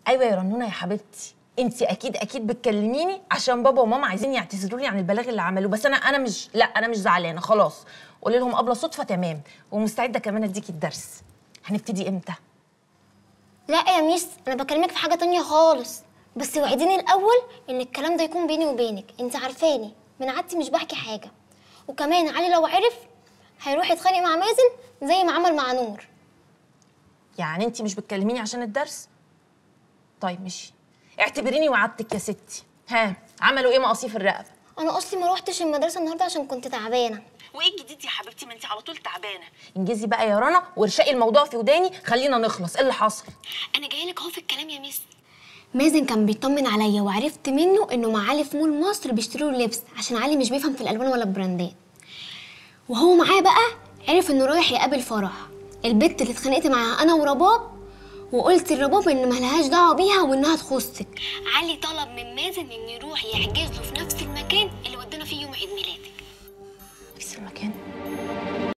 ايوه يا رنونه يا حبيبتي انت اكيد اكيد بتكلميني عشان بابا وماما عايزين يعتذروا لي عن البلاغ اللي عملوه بس انا انا مش لا انا مش زعلانه خلاص قولي لهم قبل صدفه تمام ومستعده كمان اديكي الدرس هنبتدي امتى لا يا ميس انا بكلمك في حاجه تانية خالص بس وعديني الاول ان الكلام ده يكون بيني وبينك انت عارفاني من عادتي مش بحكي حاجه وكمان علي لو عرف هيروح يتخانق مع مازن زي ما عمل مع نور يعني انت مش بتكلميني عشان الدرس طيب ماشي اعتبريني وعدتك يا ستي ها عملوا ايه مقاصيف الرقبه انا اصلي ما روحتش المدرسه النهارده عشان كنت تعبانه وايه الجديد يا حبيبتي ما انت على طول تعبانه انجزي بقى يا رنا وارشقي الموضوع في وداني خلينا نخلص ايه اللي حصل انا جايه لك اهو في الكلام يا ميس مازن كان بيطمن عليا وعرفت منه انه مع علي في مول مصر بيشتروا له لبس عشان علي مش بيفهم في الالوان ولا البراندات وهو معاه بقى عرف انه رايح يقابل فرح البت اللي اتخانقت معاها انا ورباب وقلت لرباب ان ملهاش دعوه بيها وانها تخصك علي طلب من مازن انه يروح يحجز له في نفس المكان اللي ودانا فيه يوم عيد ميلادي